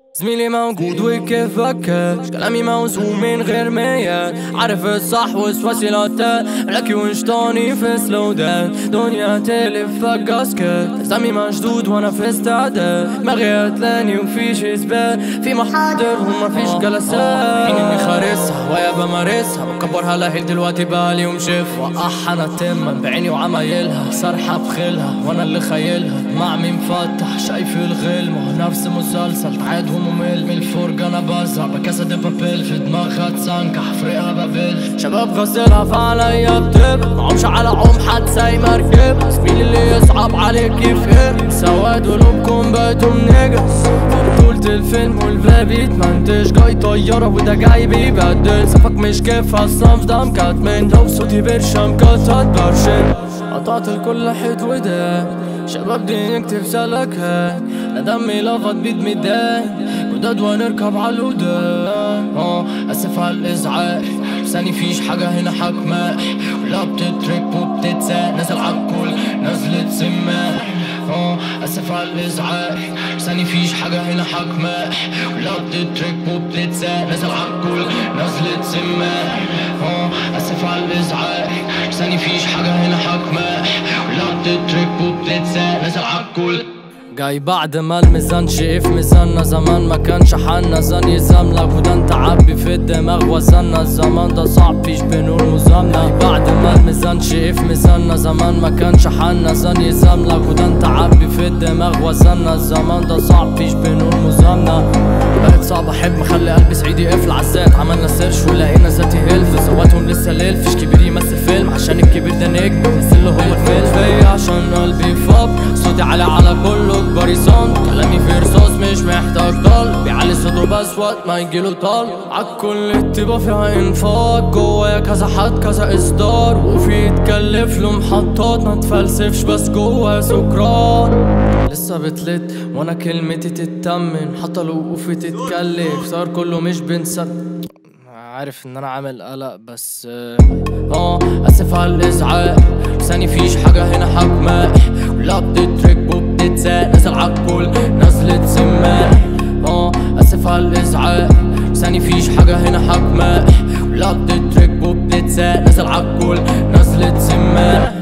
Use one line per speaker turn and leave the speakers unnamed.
زميلي موجود وكيفك كلامي موزون من غير مية عارف الصح وسواسي لوتا لكي وانشطاني في سلودان دنيا تلف اسكت زمي مشدود وانا في استعداد دماغي هتلاني وفيش اثبات في محاضر ومفيش جلسات حين اني خارسها ويا بمارسها بكبرها لهيل دلوقتي بالي ومشف وقعها انا تما بعيني وعمايلها صرحة بخيلها وانا اللي خايلها مع مين مفتح شايف الغل ما هو نفس مسلسل تعاد وممل من الفرجة انا بزع بكاسة دي بابيل في دماغها تسنكح حفرقها بابل شباب غسلها فعليا بتب معهمش على عم حد ساي مركب زميلي اللي يصعب عليك يفهم سواد قلوبكم بقيتم نجس بطولة الفيلم والباب يتمنتج جاي طيارة وده جاي بيبدل صفك مش كيف الصنف ده مكتمن لو صوتي برشم كتات برشم قطعت الكل حيط وده شباب دي نكتب سلكها لا دمي لفت بيد ميدان جداد ونركب على الودان اه اسف على الازعاج ثاني فيش حاجة هنا حكمة ولا بتترك وبتتساق نازل عالكل نزلة سماح اه اسف على الازعاج ثاني فيش حاجة هنا حكمة ولا بتترك وبتتساق نازل عالكل نزلة سماح اه اسف على الازعاج ثاني فيش حاجة هنا حكمة ولا بتترك وبتتساق نازل عالكل جاي بعد ما الميزان شقف ميزاننا زمان ما كانش حالنا زان يزاملك وده انت عبي في الدماغ وزنا الزمان ده صعب فيش بنور مزامنة جاي بعد ما الميزان شقف ميزاننا زمان ما كانش حالنا زان يزاملك وده انت عبي في الدماغ وزنا الزمان ده صعب فيش بنور مزامنة بقيت صعب احب مخلي قلبي سعيد يقفل عزات عملنا سيرش ولقينا ذاتي هيلف زواتهم لسه ليل فيش كبير يمثل فيلم عشان الكبير ده نجم مثل له هو الفيلم فيا عشان قلبي فاض صوتي عالي على كله كبار يصان كلامي في رصاص مش محتاج ضل بيعلي صوته بس وقت ما يجيله طال عالكل اتبا فيها انفاق جوايا كذا حد كذا اصدار وفي يتكلف له محطات ما تفلسفش بس جوايا سكران لسه بتلت وانا كلمتي تتمن حتى لو وقوفي تتكلف صار كله مش بنسد عارف ان انا عامل قلق بس اه اسف على الازعاج ثاني فيش حاجة هنا حكمة ولا بتترك وبتتساق نازل عالكل نزلة سماح اه اسف على الازعاج ثاني فيش حاجة هنا حكمة ولا بتترك وبتتساق نازل عالكل نزلة سماح